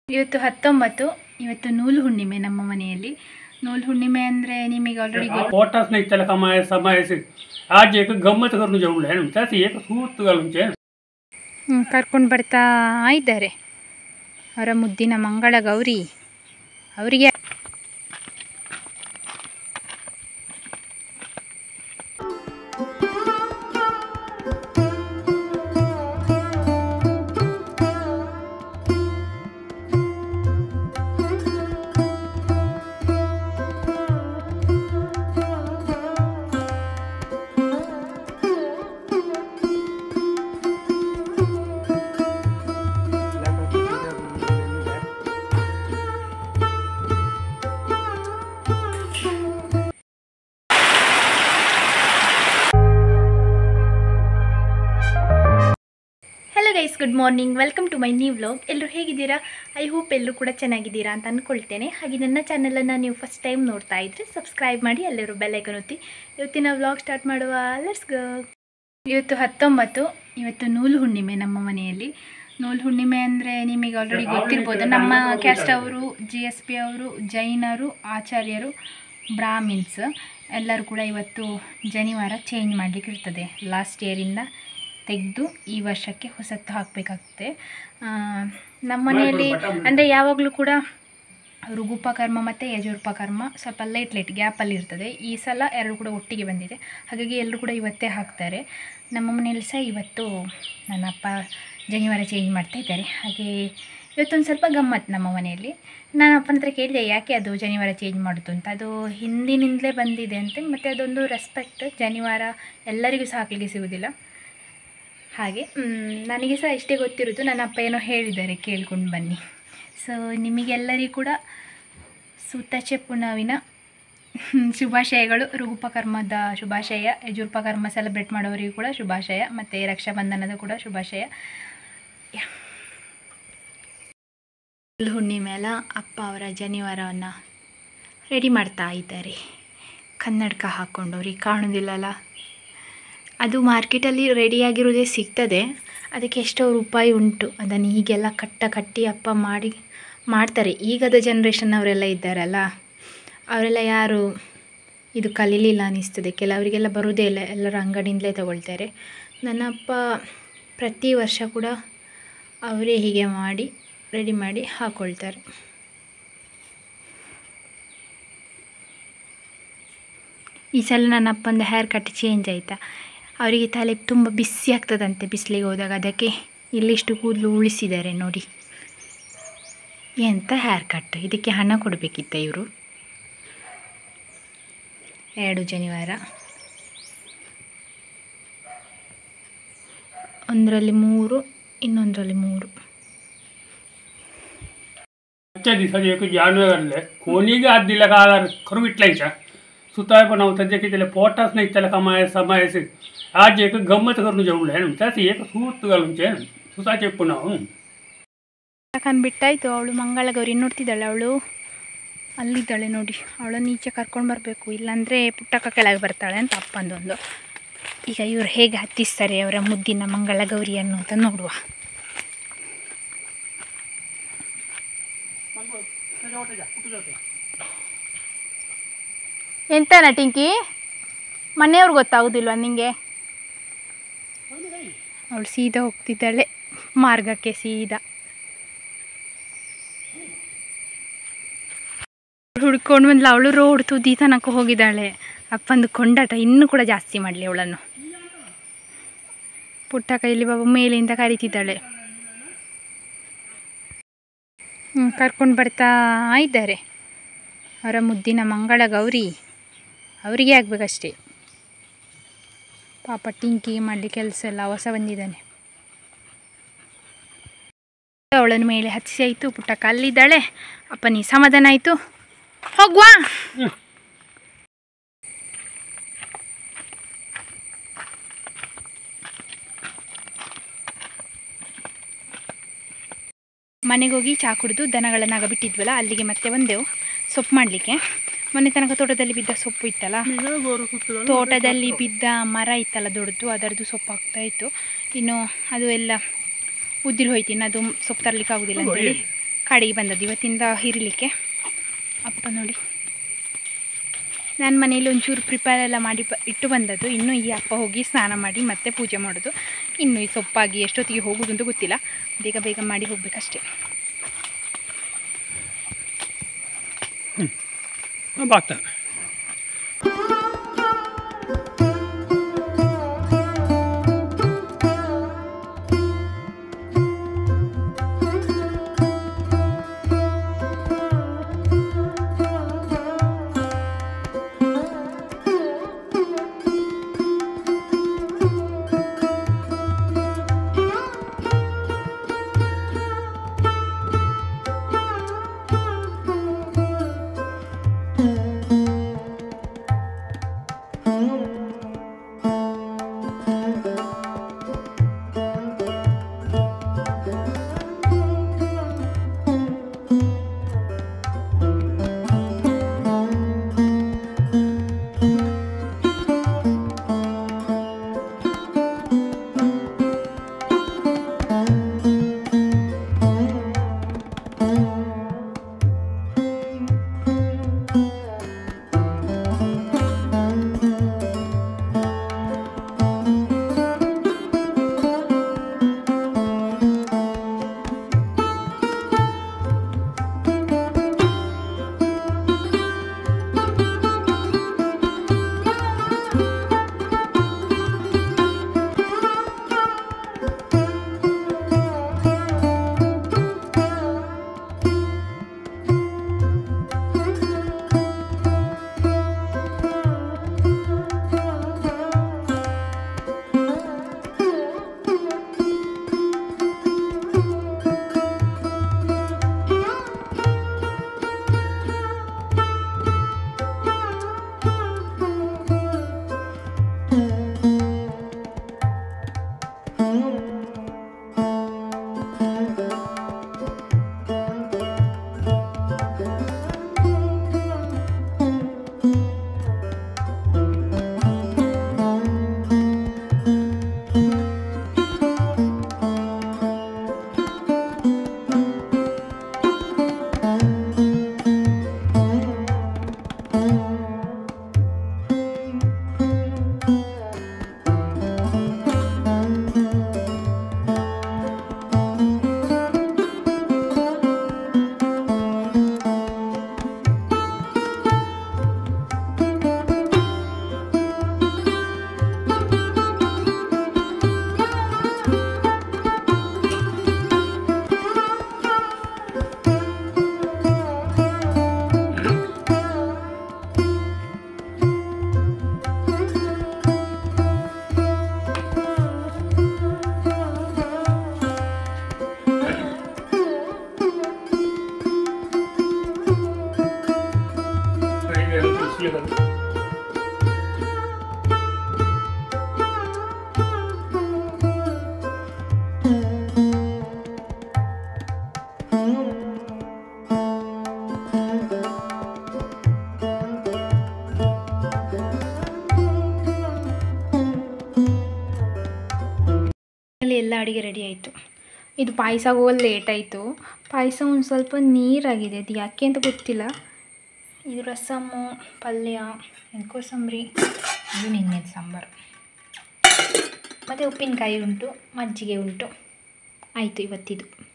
ಇವತ್ತು ಹತ್ತೊಂಬತ್ತು ಇವತ್ತು ನೂಲು ಹುಣ್ಣಿಮೆ ನಮ್ಮ ಮನೆಯಲ್ಲಿ ನೂಲು ಹುಣ್ಣಿಮೆ ಅಂದರೆ ನಿಮಗೆ ಆಲ್ರೆಡಿ ಗೊತ್ತು पोटास नहीं चला कमाए समय से आज एक गम्मत करने जरूर है त्याची एक सूत घालून ಕರ್ಕೊಂಡು ಬರ್ತಾ ಇದ್ದಾರೆ ಅವರ ಮುದ್ದಿನ ಮಂಗಳ ಗೌರಿ ಅವರಿಗೆ hello guys good morning welcome to my new vlog ಎಲ್ಲರೂ ಹೇಗಿದ್ದೀರಾ ಐ ಹೋಪ್ ಎಲ್ಲರೂ ಕೂಡ ಚೆನ್ನಾಗಿದ್ದೀರಾ ಅಂತ ಅಂದ್ಕೊಳ್ತೇನೆ ಹಾಗೆ ನನ್ನ ಚಾನಲನ್ನು ನೀವು ಫಸ್ಟ್ ಟೈಮ್ ನೋಡ್ತಾ ಇದ್ದರೆ ಸಬ್ಸ್ಕ್ರೈಬ್ ಮಾಡಿ ಎಲ್ಲರೂ ಬೆಲ್ಲೈಕನ್ ಒತ್ತಿ ಇವತ್ತಿನ ವ್ಲಾಗ್ ಸ್ಟಾರ್ಟ್ ಮಾಡುವ ಲೆಟ್ಸ್ ಗೋ ಇವತ್ತು ಹತ್ತೊಂಬತ್ತು ಇವತ್ತು ನೂಲು ಹುಣ್ಣಿಮೆ ನಮ್ಮ ಮನೆಯಲ್ಲಿ ನೂಲು ಹುಣ್ಣಿಮೆ ಅಂದರೆ ನಿಮಗೆ ಆಲ್ರೆಡಿ ಗೊತ್ತಿರ್ಬೋದು ನಮ್ಮ ಕ್ಯಾಸ್ಟ್ ಅವರು ಜಿ ಎಸ್ ಪಿ ಅವರು ಜೈನರು ಆಚಾರ್ಯರು ಬ್ರಾಹ್ಮಿನ್ಸ್ ಎಲ್ಲರೂ ಕೂಡ ಇವತ್ತು ಜನಿವಾರ ಚೇಂಜ್ ಮಾಡಲಿಕ್ಕೆ ಇರ್ತದೆ ಲಾಸ್ಟ್ ಇಯರಿಂದ ತೆಗೆದು ಈ ವರ್ಷಕ್ಕೆ ಹೊಸತ್ತು ಹಾಕಬೇಕಾಗ್ತದೆ ನಮ್ಮ ಮನೆಯಲ್ಲಿ ಅಂದರೆ ಯಾವಾಗಲೂ ಕೂಡ ಋಗುಪಕರ್ಮ ಮತ್ತು ಯಜುರ್ಪಕರ್ಮ ಸ್ವಲ್ಪ ಲೇಟ್ ಲೇಟ್ ಗ್ಯಾಪಲ್ಲಿ ಇರ್ತದೆ ಈ ಸಲ ಎರಡು ಕೂಡ ಒಟ್ಟಿಗೆ ಬಂದಿದೆ ಹಾಗಾಗಿ ಎಲ್ಲರೂ ಕೂಡ ಇವತ್ತೇ ಹಾಕ್ತಾರೆ ನಮ್ಮ ಮನೆಯಲ್ಲಿ ಸಹ ಇವತ್ತು ನನ್ನ ಅಪ್ಪ ಜನಿವಾರ ಚೇಂಜ್ ಮಾಡ್ತಾ ಇದ್ದಾರೆ ಹಾಗೆ ಇವತ್ತೊಂದು ಸ್ವಲ್ಪ ಗಮ್ಮತ್ತು ನಮ್ಮ ಮನೆಯಲ್ಲಿ ನಾನು ಅಪ್ಪನ ಹತ್ರ ಕೇಳಿದೆ ಯಾಕೆ ಅದು ಜನಿವಾರ ಚೇಂಜ್ ಮಾಡೋದು ಅಂತ ಅದು ಹಿಂದಿನಿಂದಲೇ ಬಂದಿದೆ ಅಂತೆ ಮತ್ತು ಅದೊಂದು ರೆಸ್ಪೆಕ್ಟ್ ಜನಿವಾರ ಎಲ್ಲರಿಗೂ ಸಹ ಹಾಕಲಿಕ್ಕೆ ಸಿಗೋದಿಲ್ಲ ಹಾಗೆ ಮ್, ನನಗೆ ಸಹ ಇಷ್ಟೇ ಗೊತ್ತಿರೋದು ನನ್ನ ಅಪ್ಪ ಏನೋ ಹೇಳಿದ್ದಾರೆ ಕೇಳ್ಕೊಂಡು ಬನ್ನಿ ಸೊ ನಿಮಗೆಲ್ಲರಿಗೂ ಕೂಡ ಸುತಚೆ ಪುನವಿನ ಶುಭಾಶಯಗಳು ಋಗುಪಕರ್ಮದ ಶುಭಾಶಯ ಯಜುರ್ಪಕರ್ಮ ಸೆಲೆಬ್ರೇಟ್ ಮಾಡೋರಿಗೂ ಕೂಡ ಶುಭಾಶಯ ಮತ್ತು ರಕ್ಷಾಬಂಧನದ ಕೂಡ ಶುಭಾಶಯ ಯಾ. ಹುಣ್ಣಿಮೆ ಅಲ್ಲ ಅಪ್ಪ ಅವರ ಜನಿವಾರವನ್ನು ರೆಡಿ ಮಾಡ್ತಾ ಇದ್ದಾರೆ ಕನ್ನಡಕ ಹಾಕ್ಕೊಂಡು ಅವ್ರಿಗೆ ಕಾಣೋದಿಲ್ಲಲ್ಲ ಅದು ಮಾರ್ಕೆಟಲ್ಲಿ ರೆಡಿಯಾಗಿರೋದೇ ಸಿಗ್ತದೆ ಅದಕ್ಕೆ ಎಷ್ಟೋ ರೂಪಾಯಿ ಉಂಟು ಅದನ್ನು ಹೀಗೆಲ್ಲ ಕಟ್ಟ ಕಟ್ಟಿ ಅಪ್ಪ ಮಾಡಿ ಮಾಡ್ತಾರೆ ಈಗದ ಜನ್ರೇಷನ್ ಅವರೆಲ್ಲ ಇದ್ದಾರಲ್ಲ ಅವರೆಲ್ಲ ಯಾರು ಇದು ಕಲೀಲಿಲ್ಲ ಅನ್ನಿಸ್ತದೆ ಕೆಲವರಿಗೆಲ್ಲ ಬರೋದೇ ಇಲ್ಲ ಎಲ್ಲರೂ ಅಂಗಡಿಯಿಂದಲೇ ತಗೊಳ್ತಾರೆ ನನ್ನ ಅಪ್ಪ ಪ್ರತಿ ವರ್ಷ ಕೂಡ ಅವರೇ ಹೀಗೆ ಮಾಡಿ ರೆಡಿ ಮಾಡಿ ಹಾಕ್ಕೊಳ್ತಾರೆ ಈ ಸಲ ನನ್ನ ಅಪ್ಪಂದು ಹೇರ್ ಕಟ್ ಚೇಂಜ್ ಆಯಿತಾ ಅವರಿಗೆ ತಲೆ ತುಂಬ ಬಿಸಿ ಆಗ್ತದಂತೆ ಬಿಸಿಲಿಗೆ ಹೋದಾಗ ಅದಕ್ಕೆ ಇಲ್ಲಿಷ್ಟು ಕೂದಲು ಉಳಿಸಿದ್ದಾರೆ ನೋಡಿ ಎಂಥ ಹೇರ್ ಕಟ್ ಇದಕ್ಕೆ ಹಣ ಕೊಡಬೇಕಿತ್ತ ಇವರು ಎರಡು ಜನಿವಾರ ಒಂದರಲ್ಲಿ ಮೂರು ಇನ್ನೊಂದರಲ್ಲಿ ಮೂರು आजच्या दिवसात एक जानेवारीला कोणीही हात दिला का आला खरं विटलायचा सुताय पण होता जे की त्याला पोटास नाही त्याला कमाय समय से आज एक गम्मत करून जरूर है त्याची एक सूत घालून सुताचे पुन्हा ಬಿಟ್ಟಾಯ್ತು ಅವಳು ಮಂಗಳ ಗೌರಿ ನೋಡ್ತಿದ್ದಾಳೆ ಅವಳು ಅಲ್ಲಿದ್ದಾಳೆ ನೋಡಿ ಅವಳನ್ನು ಈಚೆ ಕರ್ಕೊಂಡು ಬರಬೇಕು ಇಲ್ಲಾಂದರೆ ಪುಟ್ಟಕ್ಕ ಕೆಳಗೆ ಬರ್ತಾಳೆ ಅಂತ ಅಪ್ಪಂದೊಂದು ಈಗ ಇವರು ಹೇಗೆ ಹತ್ತಿಸ್ತಾರೆ ಅವರ ಮುದ್ದಿನ ಮಂಗಳ ಗೌರಿಯನ್ನು ಅಂತ ನೋಡುವ ಎಂತನ ಟಿಂಕಿ ಮನೆಯವ್ರು ಗೊತ್ತಾಗೋದಿಲ್ವಾ ನಿಂಗೆ ಅವಳು ಸೀದಾ ಹೋಗ್ತಿದ್ದಾಳೆ ಮಾರ್ಗಕ್ಕೆ ಸೀದಾ ಹುಡ್ಕೊಂಡು ಬಂದ್ಲ ಅವಳು ರೋಡ್ ತುದಿ ತನಕ ಹೋಗಿದ್ದಾಳೆ ಅಪ್ಪಂದು ಕೊಂಡಾಟ ಇನ್ನೂ ಕೂಡ ಜಾಸ್ತಿ ಮಾಡಲಿ ಅವಳನ್ನು ಪುಟ್ಟ ಕೈಲಿ ಬಾಬು ಮೇಲಿಂದ ಕರಿತಿದ್ದಾಳೆ ಹ್ಞೂ ಕರ್ಕೊಂಡು ಬರ್ತಾ ಇದ್ದಾರೆ ಅವರ ಮುದ್ದಿನ ಮಂಗಳ ಗೌರಿ ಅವರಿಗೆ ಆಗಬೇಕಷ್ಟೇ ಪಾಪ ಟಿಂಕಿ ಮಾಡಲಿ ಕೆಲಸ ಎಲ್ಲ ಹೊಸ ಬಂದಿದ್ದಾನೆ ಅವಳನ್ನು ಮೇಲೆ ಹತ್ತಿಸಿ ಆಯಿತು ಪುಟ್ಟಕ್ಕ ಅಲ್ಲಿದ್ದಾಳೆ ಅಪ್ಪ ನೀ ಸಮಾಧಾನ ಆಯಿತು ಹೋಗುವಾ ಮನೆಗೆ ಹೋಗಿ ಚಹಾ ಕುಡಿದು ದನಗಳನ್ನಾಗ ಬಿಟ್ಟಿದ್ವಲ್ಲ ಅಲ್ಲಿಗೆ ಮತ್ತೆ ಬಂದೆವು ಸೊಪ್ಪು ಮಾಡಲಿಕ್ಕೆ ಮೊನ್ನೆ ತನಕ ತೋಟದಲ್ಲಿ ಬಿದ್ದ ಸೊಪ್ಪು ಇತ್ತಲ್ಲ ತೋಟದಲ್ಲಿ ಬಿದ್ದ ಮರ ಇತ್ತಲ್ಲ ದೊಡ್ಡದು ಅದರದ್ದು ಸೊಪ್ಪು ಆಗ್ತಾ ಇತ್ತು ಇನ್ನು ಅದು ಎಲ್ಲ ಉದ್ದಿರಿ ಹೋಯ್ತು ಇನ್ನು ಅದು ಸೊಪ್ಪು ತರಲಿಕ್ಕೆ ಆಗೋದಿಲ್ಲ ಅಂತೇಳಿ ಕಾಡಿಗೆ ಬಂದದ್ದು ಇವತ್ತಿಂದ ಹಿರಿಲಿಕ್ಕೆ ಅಪ್ಪ ನೋಡಿ ನಾನು ಮನೇಲಿ ಒಂಚೂರು ಪ್ರಿಪೇರ್ ಎಲ್ಲ ಮಾಡಿ ಬ ಇಟ್ಟು ಬಂದದ್ದು ಇನ್ನು ಈ ಅಪ್ಪ ಹೋಗಿ ಸ್ನಾನ ಮಾಡಿ ಮತ್ತೆ ಪೂಜೆ ಮಾಡೋದು ಇನ್ನು ಈ ಸೊಪ್ಪಾಗಿ ಎಷ್ಟೊತ್ತಿಗೆ ಹೋಗೋದು ಅಂತ ಗೊತ್ತಿಲ್ಲ ಬೇಗ ಬೇಗ ಮಾಡಿ ಹೋಗ್ಬೇಕಷ್ಟೇ ಬಾಗ್ತದೆ ಖುಷಿಯಾಗಲ್ಲ ಅಲ್ಲಿ ಎಲ್ಲ ಅಡುಗೆ ರೆಡಿ ಆಯಿತು ಇದು ಪಾಯಸ ಆಗುವಲ್ಲಿ ಲೇಟ್ ಆಯಿತು ಪಾಯಸ ಒಂದು ಸ್ವಲ್ಪ ನೀರಾಗಿದೆ ಅದು ಯಾಕೆ ಅಂತ ಗೊತ್ತಿಲ್ಲ ಇದು ರಸಮ್ಮು ಪಲ್ಯ ಇದು ಕೋಸಂಬರಿ ಇದು ನಿನ್ನೆದು ಸಾಂಬಾರು ಮತ್ತು ಉಪ್ಪಿನಕಾಯಿ ಉಂಟು ಮಜ್ಜಿಗೆ ಉಂಟು ಆಯಿತು ಇವತ್ತಿದು